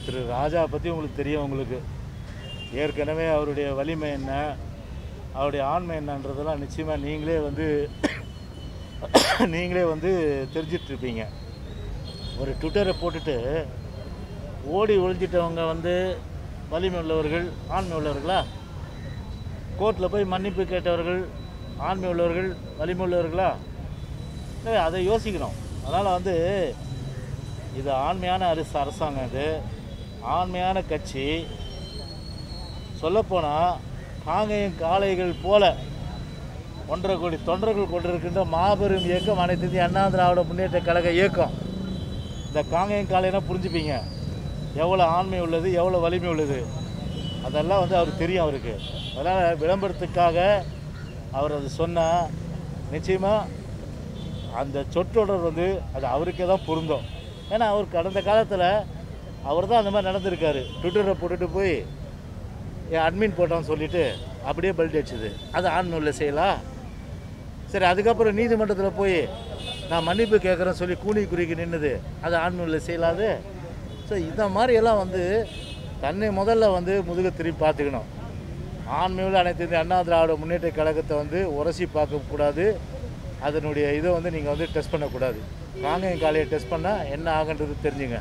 திரு ராஜா பற்றி உங்களுக்கு தெரியும் உங்களுக்கு ஏற்கனவே அவருடைய வலிமை என்ன அவருடைய ஆண்மை என்னன்றதெல்லாம் நிச்சயமாக நீங்களே வந்து நீங்களே வந்து தெரிஞ்சிட்ருப்பீங்க ஒரு ட்விட்டரை போட்டுட்டு ஓடி ஒழிஞ்சிட்டவங்க வந்து வலிமை உள்ளவர்கள் ஆண்மை உள்ளவர்களா கோர்ட்டில் போய் மன்னிப்பு கேட்டவர்கள் ஆண்மை உள்ளவர்கள் வலிமை உள்ளவர்களா இல்லை, அதை யோசிக்கணும் அதனால் வந்து இது ஆண்மையான அரசு அரசாங்கம் இது ஆண்மையான கட்சி சொல்லப்போனால் காங்கையும் காளைகள் போல ஒன்றரை கோடி தொண்டர்கள் கொண்டிருக்கின்ற மாபெரும் இயக்கம் அனைத்து இந்திய அண்ணா திராவிட முன்னேற்ற கழக இயக்கம் இந்த காங்கையும் காளைனா புரிஞ்சுப்பீங்க எவ்வளோ ஆண்மை உள்ளது எவ்வளோ வலிமை உள்ளது அதெல்லாம் வந்து அவருக்கு தெரியும் அவருக்கு அதனால் விளம்பரத்துக்காக அவர் அது சொன்னால் நிச்சயமாக அந்த சொற்றொடர் வந்து அது அவருக்கே தான் பொருந்தும் ஏன்னா அவர் கடந்த காலத்தில் அவர் தான் அந்த மாதிரி நடந்திருக்காரு ட்விட்டரை போட்டுட்டு போய் என் அட்மின் போட்டான்னு சொல்லிட்டு அப்படியே பல்ட் அடிச்சுது அது ஆண்மையில் செய்யலாம் சரி அதுக்கப்புறம் நீதிமன்றத்தில் போய் நான் மன்னிப்பு கேட்குறேன்னு சொல்லி கூனி குறுக்கி நின்றுது அது ஆண்மையில் செய்யலாது ஸோ இந்த மாதிரி எல்லாம் வந்து தன்னை முதல்ல வந்து முதுக திரும்பி பார்த்துக்கணும் ஆண்மையில் அனைத்து இந்திய அண்ணா திராவிட முன்னேற்ற கழகத்தை வந்து உரசி பார்க்கக்கூடாது அதனுடைய இதை வந்து நீங்கள் வந்து டெஸ்ட் பண்ணக்கூடாது காங்கையும் காலையை டெஸ்ட் பண்ணால் என்ன ஆகுன்றது தெரிஞ்சுங்க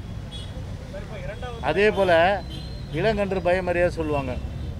அதே போல் இளங்கன்று பயமறியாக சொல்லுவாங்க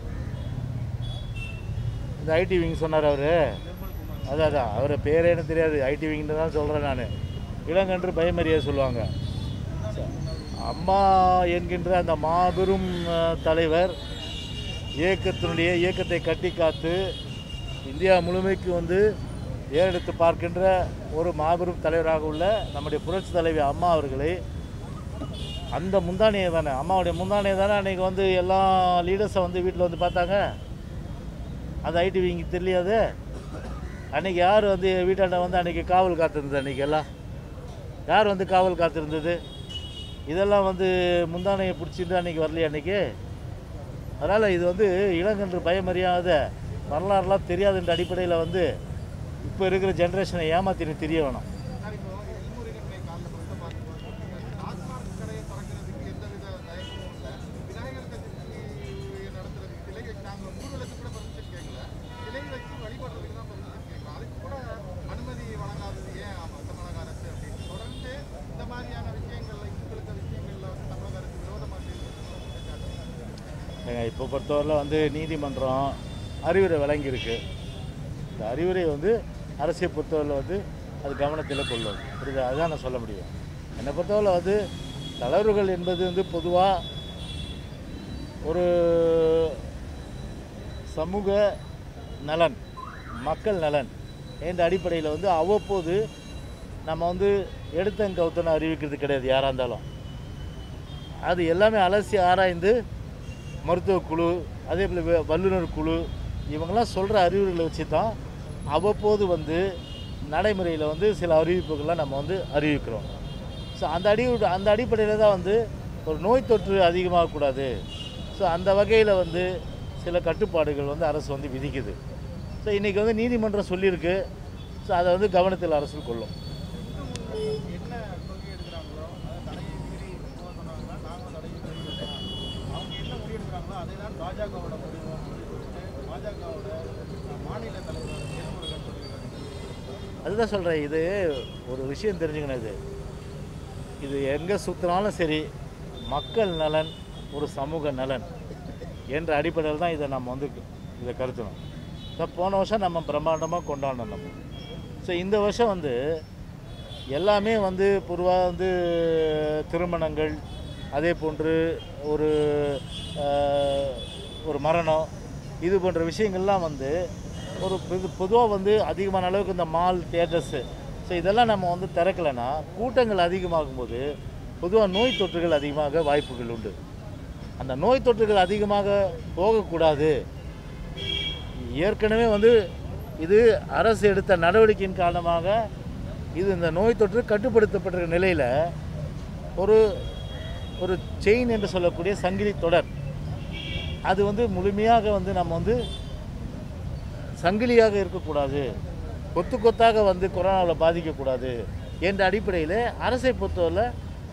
இந்த ஐடி விங் சொன்னார் அவர் அதான் அதான் அவரை பேரே எனக்கு தெரியாது ஐடி விங்னு தான் சொல்கிறேன் நான் இளங்கன்று பயமறியாக சொல்லுவாங்க அம்மா என்கின்ற அந்த மாபெரும் அஹ், தலைவர் இயக்கத்தினுடைய இயக்கத்தை கட்டி காத்து இந்தியா முழுமைக்கு வந்து ஏறெடுத்து பார்க்கின்ற ஒரு மாபெரும் தலைவராக உள்ள நம்முடைய புரட்சி தலைவி அம்மா அவர்களை அந்த முந்தானையை தானே அம்மாவுடைய முந்தானையை தானே அன்றைக்கி வந்து எல்லா லீடர்ஸை வந்து வீட்டில் வந்து பார்த்தாங்க அந்த ஐடி விங்க தெரியாது அன்றைக்கி யார் வந்து வீட்டாண்ட வந்து அன்றைக்கி காவல் காத்திருந்தது அன்றைக்கி எல்லாம் யார் வந்து காவல் காத்திருந்தது இதெல்லாம் வந்து முந்தானையை பிடிச்சிட்டு அன்றைக்கி வரலையா அன்றைக்கி அதனால் இது வந்து இளங்கன்று பயமறியாத வரலாறுலாம் தெரியாதுன்ற அடிப்படையில் வந்து இப்போ இருக்கிற ஜென்ரேஷனை ஏமாத்தின்னு தெரிய வேணும் சார் இப்போ இல்முருகனை காலில் ஃபஸ்ட்டு பார்க்கும்போது டாஸ்மாக் கடையை திறக்கிறதுக்கு எந்தவித தயக்கமும் இல்லை விநாயகர் சதுர்த்தி நடத்துறதுக்கு சிலை வச்சு நாங்கள் ஊர்வலத்துக்கு கூட பர்மிஷன் கேட்கல சிலை வச்சு வழிபடுறதுக்கு தான் பர்மிஷன் கேட்கலாம் அதுக்கு கூட அனுமதி வழங்காதது ஏன் ஆமாம் தமிழக அரசு அப்படின்னு தொடர்ந்து இந்த மாதிரியான விஷயங்கள்ல இந்துக்களுக்கு விஷயங்கள்ல வந்து தமிழக அரசு விரோதமாக ஏங்க இப்போ பொறுத்தவரையில் வந்து நீதிமன்றம் அறிவுரை வழங்கியிருக்கு இந்த அறிவுரை வந்து அரசியை பொறுத்தவரையில் வந்து அது கவனத்தில் கொள்ளும் புரியுதா அதுதான் நான் சொல்ல முடியும் என்னை பொறுத்தவரை வந்து தளர்வுகள் என்பது வந்து பொதுவாக ஒரு சமூக நலன் மக்கள் நலன் என்ற அடிப்படையில் வந்து அவ்வப்போது நம்ம வந்து எடுத்தங்க கவுத்தனை அறிவிக்கிறது கிடையாது யாராக இருந்தாலும் அது எல்லாமே அலசி ஆராய்ந்து மருத்துவ குழு அதே போல் வே- வல்லுநர் குழு இவங்கெல்லாம் சொல்கிற அறிவுரைகளை வச்சு தான் அவ்வப்போது வந்து நடைமுறையில் வந்து சில அறிவிப்புகள்லாம் நம்ம வந்து அறிவிக்கிறோம் ஸோ அந்த அடி அந்த அடிப்படையில் தான் வந்து ஒரு நோய் தொற்று அதிகமாகக்கூடாது ஸோ அந்த வகையில் வந்து சில கட்டுப்பாடுகள் வந்து அரசு வந்து விதிக்குது ஸோ இன்றைக்கி வந்து நீதிமன்றம் சொல்லியிருக்கு ஸோ அதை வந்து கவனத்தில் அரசு கொள்ளும் என்ன கொள்கை எடுக்கிறாங்களோ அதை தடையை மீறி போக சொன்னாங்கன்னா நாங்களும் தடையை மீறி போகலாம். அவங்க என்ன முடிவு எடுக்கிறாங்களோ அதை தான் பாஜகவோட முடிவு அப்படின்னு சொல்லிட்டு பாஜகவோட மாநில தலைவர் திருமுருகன் சொல்லியிருக்காரு அதுதான் சொல்கிறேன் இது ஒரு விஷயம் தெரிஞ்சுக்கணும் இது இது எங்கே சுற்றினாலும் சரி மக்கள் நலன் ஒரு சமூக நலன் என்ற அடிப்படையில் தான் இதை நம்ம வந்து இதை கருத்தணும் ஸோ போன வருஷம் நம்ம பிரம்மாண்டமாக கொண்டாடணும் நம்ம ஸோ இந்த வருஷம் வந்து எல்லாமே வந்து பொதுவாக வந்து திருமணங்கள் அதே போன்று ஒரு ஆஹ், ஒரு மரணம் இது போன்ற விஷயங்கள்லாம் வந்து ஒரு பொதுவாக வந்து அதிகமான அளவுக்கு இந்த மால் தியேட்டர்ஸு ஸோ இதெல்லாம் நம்ம வந்து திறக்கலைன்னா கூட்டங்கள் அதிகமாகும் போது பொதுவாக நோய் தொற்றுகள் அதிகமாக வாய்ப்புகள் உண்டு அந்த நோய் தொற்றுகள் அதிகமாக போகக்கூடாது ஏற்கனவே வந்து இது அரசு எடுத்த நடவடிக்கையின் காரணமாக இது இந்த நோய் தொற்று கட்டுப்படுத்தப்பட்ட நிலையில் ஒரு ஒரு செயின் என்று சொல்லக்கூடிய சங்கிலி தொடர் அது வந்து முழுமையாக வந்து நம்ம வந்து சங்கிலியாக இருக்கக்கூடாது கொத்து கொத்தாக வந்து கொரோனாவில் பாதிக்கக்கூடாது என்ற அடிப்படையில் அரசை பொறுத்தவரை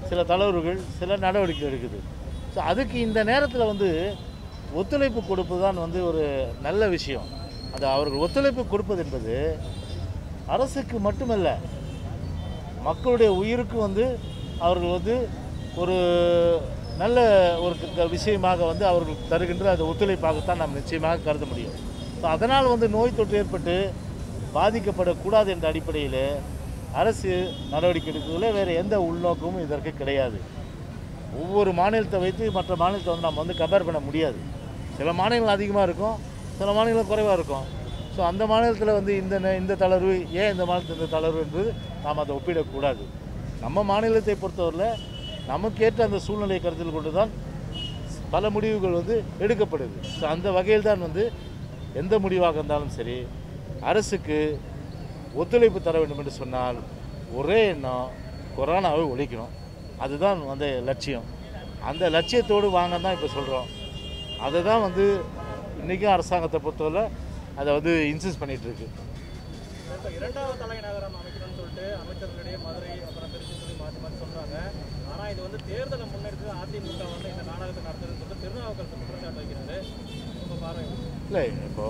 சில தலைவர்கள் சில நடவடிக்கை எடுக்குது ஸோ அதுக்கு இந்த நேரத்தில் வந்து ஒத்துழைப்பு கொடுப்பது தான் வந்து ஒரு நல்ல விஷயம் அது அவர்கள் ஒத்துழைப்பு கொடுப்பது என்பது அரசுக்கு மட்டுமல்ல மக்களுடைய உயிருக்கு வந்து அவர்கள் வந்து ஒரு நல்ல ஒரு க- விஷயமாக வந்து அவர்கள் தருகின்ற அந்த ஒத்துழைப்பாகத்தான் நாம் நிச்சயமாக கருத முடியும் ஸோ அதனால் வந்து நோய் தொற்று ஏற்பட்டு பாதிக்கப்படக்கூடாது என்ற அடிப்படையில் அரசு நடவடிக்கை எடுக்கிறதுல வேறு எந்த உள்நோக்கமும் இதற்கு கிடையாது ஒவ்வொரு மாநிலத்தை வைத்து மற்ற மாநிலத்தை வந்து நம்ம வந்து கம்பேர் பண்ண முடியாது சில மாநிலங்கள் அதிகமாக இருக்கும் சில மாநிலம் குறைவாக இருக்கும் ஸோ அந்த மாநிலத்தில் வந்து இந்த நே- இந்த தளர்வு ஏன் இந்த மாநிலத்தில் இந்த தளர்வு என்பது நாம் அதை ஒப்பிடக்கூடாது நம்ம மாநிலத்தை பொறுத்தவரையில் நமக்கேற்ற அந்த சூழ்நிலையை கருத்தில் கொண்டு தான் பல முடிவுகள் வந்து எடுக்கப்படுது ஸோ அந்த வகையில் தான் வந்து எந்த முடிவாக இருந்தாலும் சரி அரசுக்கு ஒத்துழைப்பு தர வேண்டும் என்று சொன்னால் ஒரே எண்ணம் கொரோனாவை ஒழிக்கணும் அதுதான் வந்து லட்சியம் அந்த லட்சியத்தோடு வாங்க தான் இப்போ சொல்கிறோம் அதை தான் வந்து இன்றைக்கும் அரசாங்கத்தை பொறுத்தவரை அதை வந்து இன்சிஸ்ட் பண்ணிகிட்டு இருக்கு இப்போ இரண்டாவது தலைநகரம் அமைக்கணும்னு சொல்லிட்டு அமைச்சர்களிடையே மதுரை அப்புறம் திருச்சி சொல்லி மாற்றி மாற்றி சொல்றாங்க ஆனா இது வந்து தேர்தலை முன்னெடுத்து அதிமுக வந்து இந்த நாடகத்தை நடத்துதுன்னு சொல்லிட்டு திருநாவுக்கரசு குற்றச்சாட்டு வைக்கிறாரு உங்க பார்வை எப்படி? இல்லை இப்போ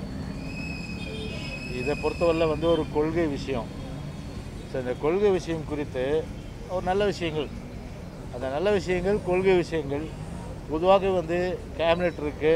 இதை பொறுத்தவரையில் வந்து ஒரு கொள்கை விஷயம் ஸோ இந்த கொள்கை விஷயம் குறித்து ஒரு நல்ல விஷயங்கள் அந்த நல்ல விஷயங்கள் கொள்கை விஷயங்கள் பொதுவாக வந்து கேபினெட் இருக்குது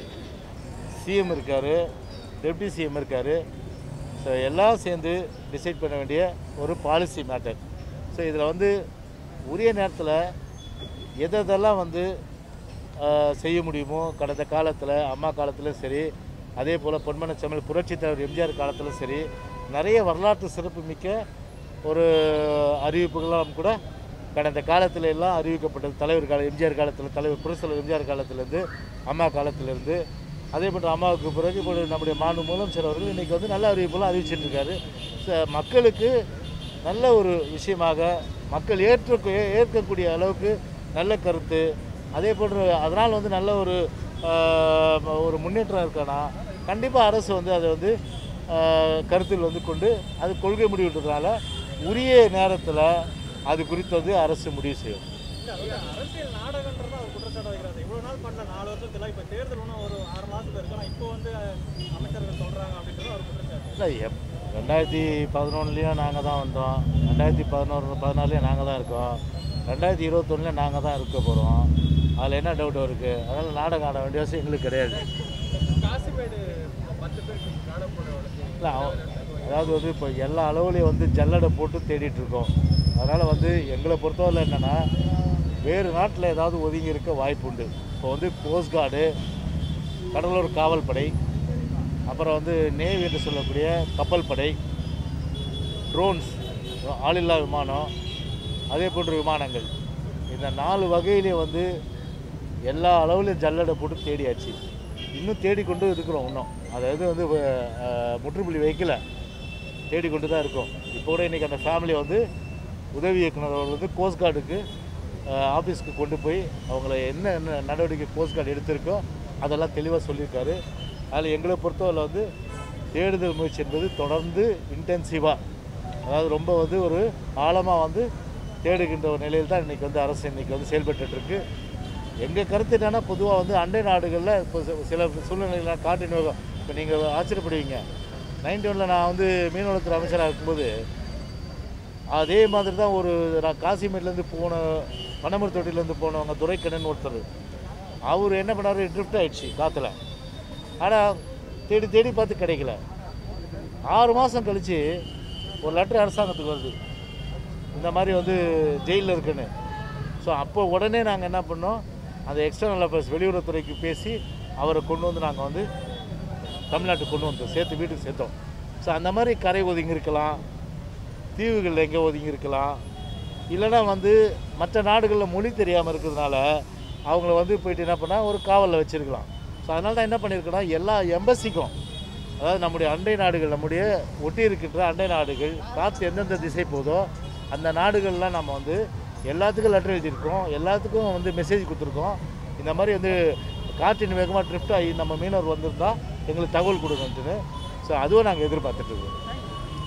சிஎம் இருக்கார் டெப்டி சிஎம் இருக்கார் ஸோ எல்லாம் சேர்ந்து டிசைட் பண்ண வேண்டிய ஒரு பாலிசி மேட்டர் ஸோ இதில் வந்து உரிய நேரத்தில் எது எதெல்லாம் வந்து ஆஹ், செய்ய முடியுமோ கடந்த காலத்தில் அம்மா காலத்திலும் சரி அதே போல் பொன்மன செம்மல் புரட்சித் தலைவர் எம்ஜிஆர் காலத்திலும் சரி நிறைய வரலாற்று சிறப்பு மிக்க ஒரு அறிவிப்புகளாம் கூட கடந்த காலத்துல எல்லாம் அறிவிக்கப்பட்டது தலைவர் கால எம்ஜிஆர் காலத்தில் தலைவர் புரட்சித் தலைவர் எம்ஜிஆர் காலத்திலேருந்து அம்மா காலத்திலேருந்து அதே போன்று அம்மாவுக்கு பிறகு இப்போ நம்முடைய மாண்பு முதலமைச்சர் அவர்கள் இன்றைக்கி வந்து நல்ல அறிவிப்பெல்லாம் அறிவிச்சிட்டு இருக்காரு ச- மக்களுக்கு நல்ல ஒரு விஷயமாக மக்கள் ஏற்ற ஏற்கக்கூடிய அளவுக்கு நல்ல கருத்து அதே போன்று அதனால் வந்து நல்ல ஒரு ஆஹ், ஒரு முன்னேற்றம் இருக்கானா கண்டிப்பாக அரசு வந்து அதை வந்து ஆஹ், கருத்தில் வந்து கொண்டு அது கொள்கை முடிவிட்டதுனால உரிய நேரத்தில் அது குறித்து வந்து அரசு முடிவு செய்யும் இல்ல, அது அரசியல் நாடகன்றதா அவர் குற்றச்சாட்டு வைக்கிறாரு இவ்வளவு நாள் பண்ண நாலு வருஷத்துல இப்ப தேர்தல் இன்னும் ஒரு ஆறு மாசத்துல இருக்கு ஆனா இப்போ வந்து அமைச்சர்கள் சொல்றாங்க அப்படின்றது அவர் குற்றச்சாட்டு இல்லை எப் ரெண்டாயிரத்தி பதினொன்றுலேயும் நாங்கள் தான் வந்தோம் ரெண்டாயிரத்தி பதினோரு பதினாலுலேயும் நாங்கள் தான் இருக்கோம் ரெண்டாயிரத்தி இருபத்தொன்னுலேயும் நாங்கள் தான் இருக்க போகிறோம் அதில் என்ன டவுட் இருக்குது அதனால் நாடகம் ஆட வேண்டிய அவசியம் எங்களுக்கு கிடையாது காசிமேடு பத்து பேருக்கு நாடகம் இல்லை அவ- அதாவது வந்து இப்போ எல்லா அளவுலையும் வந்து ஜல்லடை போட்டு தேடிட்டு இருக்கோம் அதனால் வந்து எங்களை பொறுத்தவரை என்னென்னா வேறு நாட்டில் ஏதாவது ஒதுங்கி இருக்க வாய்ப்பு உண்டு இப்போ வந்து கோஸ்ட் கார்டு கடலூர் காவல் படை அப்புறம் வந்து நேவி என்று சொல்லக்கூடிய கப்பல் படை ட்ரோன்ஸ் ஆளில்லா விமானம் அதே போன்ற விமானங்கள் இந்த நாலு வகையிலே வந்து எல்லா அளவுலையும் ஜல்லடை போட்டு தேடியாச்சு இன்னும் தேடிக்கொண்டு இருக்கிறோம் இன்னும் அதாவது வந்து அஹ், முற்றுப்புள்ளி வைக்கல தேடிக்கொண்டு தான் இருக்கோம் இப்போ கூட இன்றைக்கி அந்த ஃபேமிலியை வந்து உதவி இயக்குனர் அவர் வந்து கோஸ்ட் கார்டுக்கு ஆஃபீஸ்க்கு கொண்டு போய் அவங்கள என்ன என்ன நடவடிக்கை கோஸ்ட் கார்டு எடுத்திருக்கோ அதெல்லாம் தெளிவாக சொல்லியிருக்காரு அதில் எங்களை பொறுத்தவரை வந்து தேடுதல் முயற்சி என்பது தொடர்ந்து இன்டென்சிவாக அதாவது ரொம்ப வந்து ஒரு ஆழமாக வந்து தேடுகின்ற ஒரு நிலையில் தான் இன்றைக்கி வந்து அரசு இன்றைக்கி வந்து செயல்பட்டுட்டு இருக்கு எங்கள் கருத்து என்னென்னா பொதுவாக வந்து அண்டை நாடுகளில் இப்போ சி- சில சூழ்நிலைகள் காட்டு நிர்வாகம் இப்போ நீங்கள் ஆச்சரியப்படுவீங்க நைன்டி ஒனில் நான் வந்து மீன்வளத்துறை அமைச்சராக இருக்கும்போது அதே மாதிரி தான் ஒரு நான் காசிமேட்லேருந்து போன பனமர் தொட்டிலேருந்து போனவங்க துரைக்கண்ணன் ஒருத்தர் அவர் என்ன பண்ணார் ட்ரிஃப்ட் ஆயிடுச்சு காற்றுல ஆனால் தேடி தேடி பார்த்து கிடைக்கல ஆறு மாதம் கழித்து ஒரு லெட்டர் அரசாங்கத்துக்கு வருது இந்த மாதிரி வந்து ஜெயிலில் இருக்குன்னு ஸோ அப்போ உடனே நாங்கள் என்ன பண்ணோம் அந்த எக்ஸ்டர்னல் அஃபேர்ஸ் வெளியுறவுத்துறைக்கு பேசி அவரை கொண்டு வந்து நாங்கள் வந்து தமிழ்நாட்டுக்கு கொண்டு வந்தோம் சேர்த்து வீட்டுக்கு சேர்த்தோம் ஸோ அந்த மாதிரி கரை ஒதுங்கி இருக்கலாம் தீவுகளில் எங்கே ஒதுங்கி இருக்கலாம் இல்லைன்னா வந்து மற்ற நாடுகளில் மொழி தெரியாமல் இருக்கிறதுனால அவங்கள வந்து போயிட்டு என்ன பண்ணால் ஒரு காவலில் வச்சுருக்கலாம் ஸோ அதனால தான் என்ன பண்ணியிருக்கோன்னா எல்லா எம்பசிக்கும் அதாவது நம்முடைய அண்டை நாடுகள் நம்முடைய ஒட்டி இருக்கின்ற அண்டை நாடுகள் காற்று எந்தெந்த திசை போதோ அந்த நாடுகள்லாம் நம்ம வந்து எல்லாத்துக்கும் லெட்டர் எழுதியிருக்கோம் எல்லாத்துக்கும் வந்து மெசேஜ் கொடுத்துருக்கோம் இந்த மாதிரி வந்து காற்றின் வேகமாக ட்ரிஃப்ட் ஆகி நம்ம மீனவர் வந்திருந்தா எங்களுக்கு தகவல் கொடுங்கன்ட்டுன்னு ஸோ அதுவும் நாங்கள் எதிர்பார்த்துட்ருக்கோம்